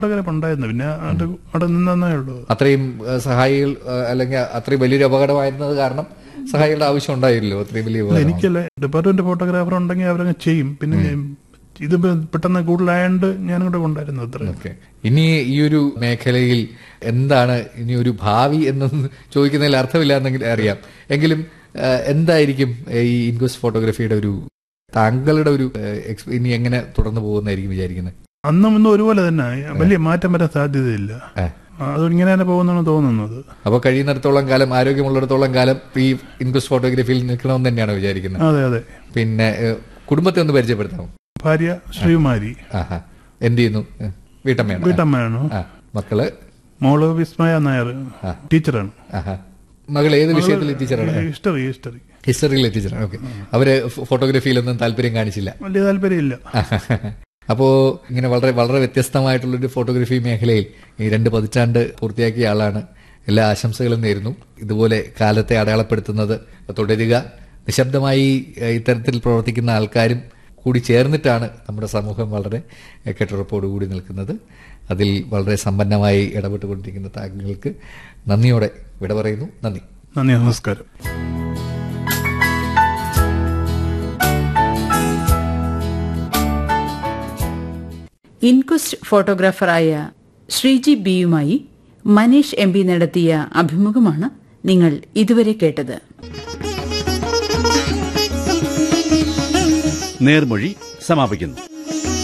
Photograph ഉണ്ടായിരുന്നു പിന്നെ അത് അവിടെ നിന്നേ ഉള്ളൂ അത്രയും ഏഹ്, സഹായികൾ ഏഹ്, അല്ലെങ്കിൽ അത്രയും വലിയൊരു അപകടമായിരുന്നത് കാരണം സഹായികളുടെ ആവശ്യം ഉണ്ടായില്ലല്ലോ അത്രയും വലിയ അല്ല, അപകടം എനിക്കല്ല ഡിപ്പാർട്ട്മെന്റ് ഫോട്ടോഗ്രാഫർ ഉണ്ടെങ്കിൽ അവരങ്ങ് ചെയ്യും പിന്നെ ഇത് പെട്ടെന്ന് കൂടുതലായോണ്ട് ഞാനും കൂടെ കൊണ്ടായിരുന്നു അത്ര ഓക്കെ ഇനി ഈ ഒരു മേഖലയിൽ എന്താണ് ഇനി ഒരു ഭാവി എന്നൊന്നും ചോദിക്കുന്നതിൽ അർത്ഥമില്ല എന്നെങ്കിൽ അറിയാം എങ്കിലും ഏഹ്, എന്തായിരിക്കും ഏഹ്, ഈ ഇൻക്വസ്റ്റ് ഫോട്ടോഗ്രാഫിയുടെ ഒരു താങ്കളുടെ ഒരു ഏഹ്, എക്സ്- ഇനി എങ്ങനെ തുടർന്ന് പോകുന്നതായിരിക്കും വിചാരിക്കുന്നത് അന്നും ഇന്നും ഒരുപോലെ തന്നെ വലിയ മാറ്റം വരാൻ സാധ്യതയില്ല ഏഹ്. അത് ഇങ്ങനെ തന്നെ പോകുന്നാണ് തോന്നുന്നത് അപ്പോൾ കഴിയുന്നിടത്തോളം കാലം ആരോഗ്യമുള്ളിടത്തോളം കാലം ഈ ഇൻക്വസ്റ്റ് ഫോട്ടോഗ്രാഫിയിൽ നിൽക്കണമെന്ന് തന്നെയാണ് വിചാരിക്കുന്നത് അതെ അതെ പിന്നെ ഏഹ്, കുടുംബത്തെ ഒന്ന് പരിചയപ്പെടുത്താമോ ഭാര്യ ശ്രീകുമാരി ആഹാ എന്ത് ചെയ്യുന്നു ഏഹ്, വീട്ടമ്മയാണ് വീട്ടമ്മയാണ് ആ മക്കള് മോള് വിസ്മയ നായർ ടീച്ചറാണ് ആഹാ മകൾ ഏത് വിഷയത്തിൽ ടീച്ചറാണ് ഹിസ്റ്ററി ഹിസ്റ്ററി ഹിസ്റ്ററിയിലെ ടീച്ചറാണ് ഓക്കെ അവര് ഫോ- ഫോട്ടോഗ്രാഫിയിലൊന്നും താല്പര്യം കാണിച്ചില്ല വലിയ താല്പര്യമില്ല അപ്പോ ഇങ്ങനെ വളരെ വളരെ വ്യത്യസ്തമായിട്ടുള്ളൊരു ഫോട്ടോഗ്രാഫി മേഖലയിൽ ഈ രണ്ട് പതിറ്റാണ്ട് പൂർത്തിയാക്കിയ ആളാണ് എല്ലാ ആശംസകളും നേരുന്നു ഇതുപോലെ കാലത്തെ അടയാളപ്പെടുത്തുന്നത് തുടരുക നിശബ്ദമായി ഏഹ്, ഇത്തരത്തിൽ പ്രവർത്തിക്കുന്ന ആൾക്കാരും കൂടി ചേർന്നിട്ടാണ് നമ്മുടെ സമൂഹം വളരെ ഏഹ്, കെട്ടുറപ്പോടുകൂടി നിൽക്കുന്നത് അതിൽ വളരെ സമ്പന്നമായി ഇടപെട്ടുകൊണ്ടിരിക്കുന്ന താങ്കൾക്ക് നന്ദിയോടെ വിട പറയുന്നു നന്ദി നന്ദി നമസ്കാരം ഇൻക്വസ്റ്റ് ഫോട്ടോഗ്രാഫറായ ശ്രീജി ബിയുമായി മനീഷ് എം പി നടത്തിയ അഭിമുഖമാണ് നിങ്ങൾ ഇതുവരെ കേട്ടത് നേർമൊഴി സമാപിക്കുന്നു